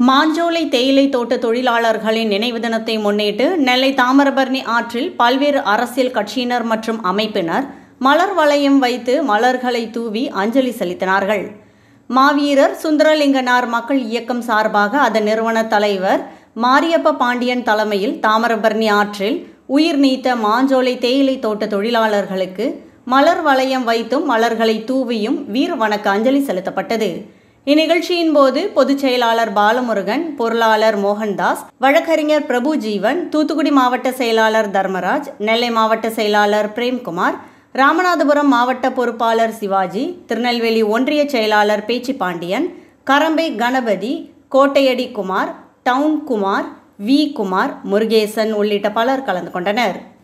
மாஞ்சோலை தேயிலை தோட்ட தொழிலாளர்களின் நினைவு தினத்தை முன்னிட்டு நெல்லை தாமிரபரணி ஆற்றில் பல்வேறு அரசியல் கட்சியினர் மற்றும் அமைப்பினர் மலர் வளையம் வைத்து மலர்களை தூவி அஞ்சலி செலுத்தினார்கள் மாவீரர் சுந்தரலிங்கனார் மக்கள் இயக்கம் சார்பாக அதன் நிறுவன தலைவர் மாரியப்ப பாண்டியன் தலைமையில் தாமிரபரணி ஆற்றில் உயிர் நீத்த மாஞ்சோலை தேயிலை தோட்ட தொழிலாளர்களுக்கு மலர் வளையம் வைத்தும் மலர்களை தூவியும் வீர வணக்க அஞ்சலி செலுத்தப்பட்டது இந்நிகழ்ச்சியின் போது பொதுச் செயலாளர் பாலமுருகன் பொருளாளர் மோகன்தாஸ் வழக்கறிஞர் பிரபு ஜீவன் தூத்துக்குடி மாவட்ட செயலாளர் தர்மராஜ் நெல்லை மாவட்ட செயலாளர் பிரேம்குமார் ராமநாதபுரம் மாவட்ட பொறுப்பாளர் சிவாஜி திருநெல்வேலி ஒன்றிய செயலாளர் பேச்சி பாண்டியன் கரம்பை கணபதி கோட்டையடி குமார் டவுன் குமார் வி குமார் முருகேசன் உள்ளிட்ட பலர் கலந்து கொண்டனர்